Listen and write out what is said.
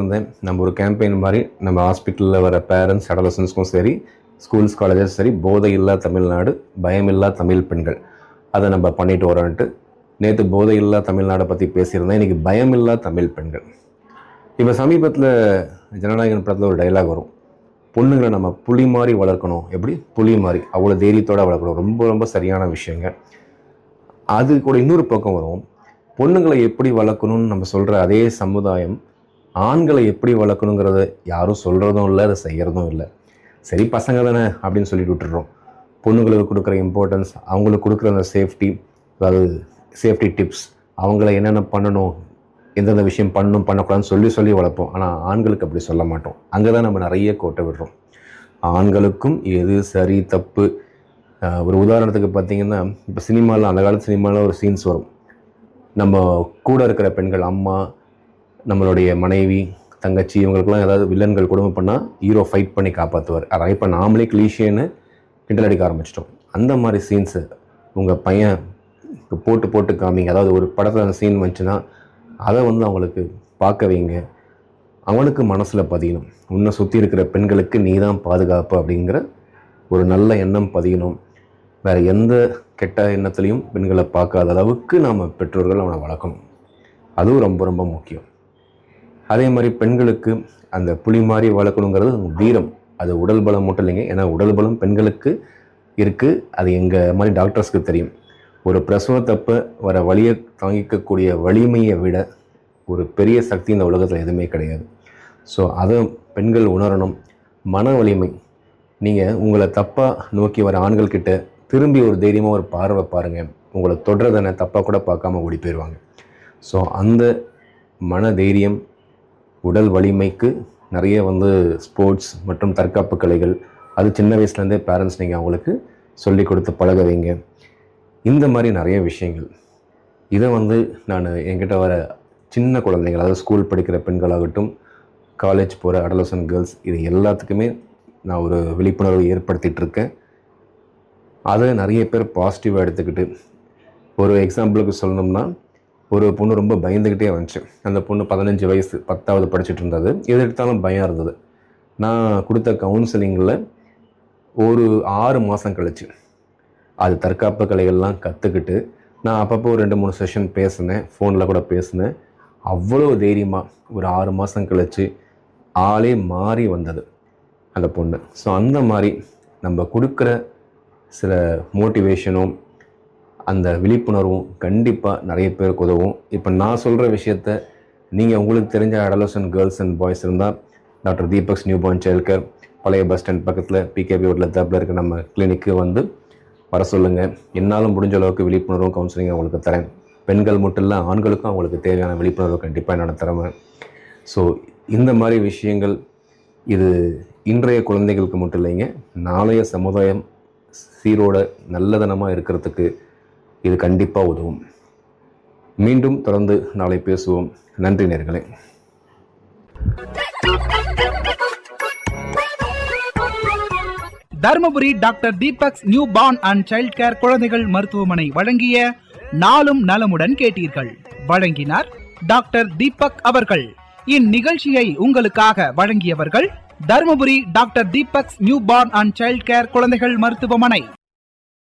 இருந்தேன் நம்ம ஒரு கேம்பெயின் மாதிரி நம்ம ஹாஸ்பிட்டலில் வர பேரண்ட்ஸ் அடலசன்ஸ்க்கும் சரி ஸ்கூல்ஸ் காலேஜஸ் சரி போதை இல்லா தமிழ்நாடு பயமில்லா தமிழ் பெண்கள் அதை நம்ம பண்ணிட்டு வரோன்ட்டு நேற்று போதை இல்லா தமிழ்நாடை பற்றி பேசியிருந்தேன் இன்றைக்கி பயமில்லா தமிழ் பெண்கள் இப்போ சமீபத்தில் ஜனநாயகன் படத்தில் ஒரு டைலாக் வரும் பொண்ணுங்களை நம்ம புலி மாதிரி வளர்க்கணும் எப்படி புலி மாதிரி அவ்வளோ தைரியத்தோட வளர்க்கணும் ரொம்ப ரொம்ப சரியான விஷயங்க அது கூட இன்னொரு பக்கம் வரும் பொண்ணுங்களை எப்படி வளர்க்கணும்னு நம்ம சொல்கிற அதே சமுதாயம் ஆண்களை எப்படி வளர்க்கணுங்கிறத யாரும் சொல்கிறதும் இல்லை அதை செய்கிறதும் இல்லை சரி பசங்க தானே அப்படின்னு சொல்லிட்டு விட்டுறோம் பொண்ணுங்களுக்கு கொடுக்குற இம்பார்ட்டன்ஸ் அவங்களுக்கு கொடுக்குற அந்த சேஃப்டி அதாவது சேஃப்டி டிப்ஸ் அவங்கள என்னென்ன பண்ணணும் எந்தெந்த விஷயம் பண்ணணும் பண்ணக்கூடாதுன்னு சொல்லி சொல்லி வளர்ப்போம் ஆனால் ஆண்களுக்கு அப்படி சொல்ல மாட்டோம் அங்கே தான் நம்ம நிறைய கோட்டை விடுறோம் ஆண்களுக்கும் எது சரி தப்பு ஆஹ் ஒரு உதாரணத்துக்கு பார்த்தீங்கன்னா இப்போ சினிமாவில் அந்த காலத்து சினிமாவில் ஒரு சீன்ஸ் வரும் நம்ம கூட இருக்கிற பெண்கள் அம்மா நம்மளுடைய மனைவி தங்கச்சி இவங்களுக்கெல்லாம் ஏதாவது வில்லன்கள் கொடுமை பண்ணால் ஹீரோ ஃபைட் பண்ணி காப்பாற்றுவார் அதை இப்போ நாமளே கிளீஷேன்னு கிண்டல் அடிக்க ஆரம்பிச்சிட்டோம் அந்த மாதிரி சீன்ஸு உங்கள் பையன் இப்போ போட்டு போட்டு காமிங்க அதாவது ஒரு படத்தில் அந்த சீன் வந்துச்சுன்னா அதை வந்து அவங்களுக்கு பார்க்க வைங்க அவனுக்கு மனசில் பதியணும் உன்னை சுற்றி இருக்கிற பெண்களுக்கு நீ தான் பாதுகாப்பு அப்படிங்கிற ஒரு நல்ல எண்ணம் பதியணும் வேறு எந்த கெட்ட எண்ணத்துலையும் பெண்களை பார்க்காத அளவுக்கு நாம் பெற்றோர்கள் அவனை வளர்க்கணும் அதுவும் ரொம்ப ரொம்ப முக்கியம் அதே மாதிரி பெண்களுக்கு அந்த புலி மாதிரி வளர்க்கணுங்கிறது வீரம் அது உடல் பலம் மட்டும் இல்லைங்க ஏன்னா உடல் பலம் பெண்களுக்கு இருக்குது அது எங்கள் மாதிரி டாக்டர்ஸ்க்கு தெரியும் ஒரு பிரசவத்தப்ப வர வலியை தாங்கிக்கக்கூடிய வலிமையை விட ஒரு பெரிய சக்தி இந்த உலகத்தில் எதுவுமே கிடையாது ஸோ அதை பெண்கள் உணரணும் மன வலிமை நீங்கள் உங்களை தப்பாக நோக்கி வர ஆண்கள் கிட்ட திரும்பி ஒரு தைரியமாக ஒரு பார்வை பாருங்கள் உங்களை தொடுறதனை தப்பாக கூட பார்க்காம ஓடி போயிடுவாங்க ஸோ அந்த மன தைரியம் உடல் வலிமைக்கு நிறைய வந்து ஸ்போர்ட்ஸ் மற்றும் தற்காப்பு கலைகள் அது சின்ன வயசுலேருந்தே பேரண்ட்ஸ் நீங்கள் அவங்களுக்கு சொல்லி கொடுத்து பழக வைங்க இந்த மாதிரி நிறைய விஷயங்கள் இதை வந்து நான் என்கிட்ட வர சின்ன குழந்தைகள் அதாவது ஸ்கூல் படிக்கிற பெண்களாகட்டும் காலேஜ் போகிற அடலசன் கேர்ள்ஸ் இது எல்லாத்துக்குமே நான் ஒரு விழிப்புணர்வு ஏற்படுத்திட்டு இருக்கேன் அதை நிறைய பேர் பாசிட்டிவாக எடுத்துக்கிட்டு ஒரு எக்ஸாம்பிளுக்கு சொல்லணும்னா ஒரு பொண்ணு ரொம்ப பயந்துக்கிட்டே வந்துச்சு அந்த பொண்ணு பதினஞ்சு வயசு பத்தாவது படிச்சுட்டு இருந்தது எது எடுத்தாலும் பயம் இருந்தது நான் கொடுத்த கவுன்சிலிங்கில் ஒரு ஆறு மாதம் கழிச்சு அது தற்காப்பு கலைகள்லாம் கற்றுக்கிட்டு நான் அப்பப்போ ஒரு ரெண்டு மூணு செஷன் பேசினேன் ஃபோனில் கூட பேசினேன் அவ்வளோ தைரியமாக ஒரு ஆறு மாதம் கழிச்சு ஆளே மாறி வந்தது அந்த பொண்ணு ஸோ அந்த மாதிரி நம்ம கொடுக்குற சில மோட்டிவேஷனும் அந்த விழிப்புணர்வும் கண்டிப்பாக நிறைய பேருக்கு உதவும் இப்போ நான் சொல்கிற விஷயத்த நீங்கள் உங்களுக்கு தெரிஞ்ச அடலோசன் கேர்ள்ஸ் அண்ட் பாய்ஸ் இருந்தால் doctor Deepak's new born child care பழைய பஸ் ஸ்டாண்ட் பக்கத்தில் பிகேபி ரோட்டில் தப்பில் இருக்க நம்ம கிளினிக்கு வந்து வர சொல்லுங்கள் என்னால் முடிஞ்ச அளவுக்கு விழிப்புணர்வும் கவுன்சிலிங் அவங்களுக்கு தரேன் பெண்கள் மட்டும் இல்லை ஆண்களுக்கும் அவங்களுக்கு தேவையான விழிப்புணர்வு கண்டிப்பாக நான் தரேன் ஸோ இந்த மாதிரி விஷயங்கள் இது இன்றைய குழந்தைகளுக்கு மட்டும் இல்லைங்க நாளைய சமுதாயம் சீரோட நல்லதனமாக இருக்கிறதுக்கு இது கண்டிப்பாக உதவும் மீண்டும் தொடர்ந்து நாளை பேசுவோம் நன்றி நேர்களே Dharmapuri doctor Deepak's new born and child care குழந்தைகள் மருத்துவமனை வழங்கிய நாளும் நலமுடன் கேட்டீர்கள் வழங்கினார் டாக்டர் தீபக் அவர்கள் இந்நிகழ்ச்சியை உங்களுக்காக வழங்கியவர்கள் Dharmapuri doctor Deepak's new born and child care குழந்தைகள் மருத்துவமனை